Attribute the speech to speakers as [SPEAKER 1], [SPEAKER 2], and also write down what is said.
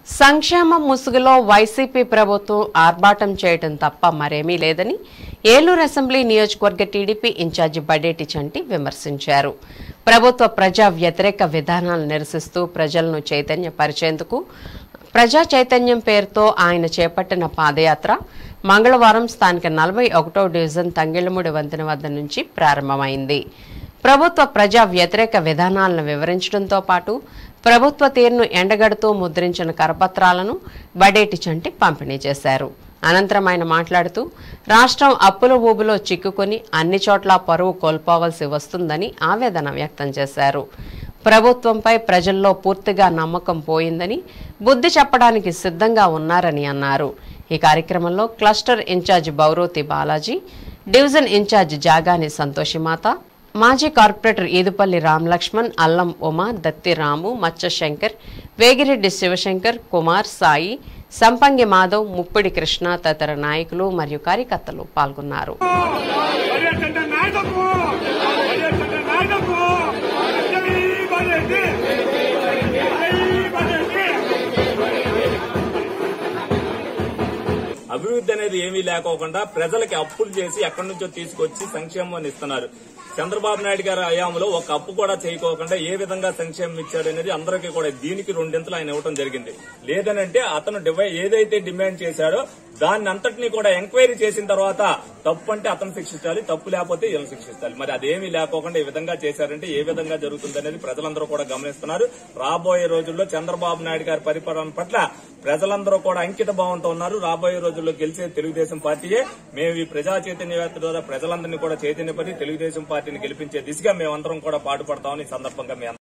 [SPEAKER 1] సంక్షేమ ముసుగులో వైసీపీ ప్రభుత్వం ఆర్భాటం చేయడం తప్ప మరేమీ లేదని ఏలూరు అసెంబ్లీ నియోజకవర్గ టీడీపీ ఇన్ఛార్జి బడేటి చంటి విమర్శించారు ప్రభుత్వ ప్రజా వ్యతిరేక విధానాలు నిరసిస్తూ ప్రజలను చైతన్యపరిచేందుకు ప్రజా చైతన్యం పేరుతో ఆయన చేపట్టిన పాదయాత్ర మంగళవారం స్థానిక నలభై ఒకటో డివిజన్ తంగిళ్లమూడి వంతెన వద్ద నుంచి ప్రారంభమైంది ప్రభుత్వ ప్రజా వ్యతిరేక విధానాలను వివరించడంతో పాటు ప్రభుత్వ తీరును ఎండగడుతూ ముద్రించిన కరపత్రాలను బడేటి చంటి పంపిణీ చేశారు అనంతరం ఆయన మాట్లాడుతూ రాష్ట్రం అప్పుల ఊబులో చిక్కుకొని అన్ని చోట్ల పరువు కోల్పోవలసి వస్తుందని ఆవేదన వ్యక్తం చేశారు ప్రభుత్వంపై ప్రజల్లో పూర్తిగా నమ్మకం పోయిందని బుద్ధి చెప్పడానికి సిద్ధంగా ఉన్నారని అన్నారు ఈ కార్యక్రమంలో cluster incharge Bourothi Balaji division incharge Jagani Santoshimata మాజీ కార్పొరేటర్ ఈదుపల్లి రామలక్ష్మణ్ అల్లం ఉమా దత్తి రాము మచ్చ శంకర్ వేగిరెడ్డి శివశంకర్ కుమార్ సాయి సంపంగి మాధవ్ ముప్పిడి కృష్ణ తదితర నాయకులు మరియు కార్యకర్తలు పాల్గొన్నారు
[SPEAKER 2] పర్యటన నాయకత్వం పర్యటన నాయకత్వం జై బలెట్టి జై బలెట్టి
[SPEAKER 3] అభివృద్ధి అనేది ఏమీ లేకోకుండా ప్రజలకి అప్పులు చేసి ఎక్కడి నుంచో తీసుకొచ్చి సంక్షేమాన్ని ఇస్తున్నారు చంద్రబాబు నాయుడు గారి హయాంలో ఒక అప్పు కూడా చేయకోకుండా ఏ విధంగా సంక్షేమం ఇచ్చాడు అనేది అందరికీ కూడా దీనికి రెండింతలు ఆయన ఇవ్వడం జరిగింది లేదనంటే అతను డివై ఏదైతే డిమాండ్ చేశాడో దాన్ని అంతటినీ కూడా ఎంక్వైరీ చేసిన తర్వాత తప్పు అంటే అతను శిక్షించాలి తప్పు లేకపోతే వీళ్ళు శిక్షించాలి మరి అదేమీ లేకోకుండా ఈ విధంగా చేశారంటే ఏ విధంగా జరుగుతుంది అనేది ప్రజలందరూ కూడా గమనిస్తున్నారు రాబోయే రోజుల్లో చంద్రబాబు నాయుడు గారి పరిపాలన పట్ల ప్రజలందరూ కూడా అంకిత భావంతో ఉన్నారు రాబోయే రోజుల్లో గెలిచే తెలుగుదేశం పార్టీయే మేము ఈ ప్రజా చైతన్య యాత్ర ద్వారా ప్రజలందరినీ కూడా చైతన్యపరి తెలుగుదేశం పార్టీని గెలిపించే దిశగా మేమందరం కూడా పాటుపడతామని ఈ సందర్భంగా మేము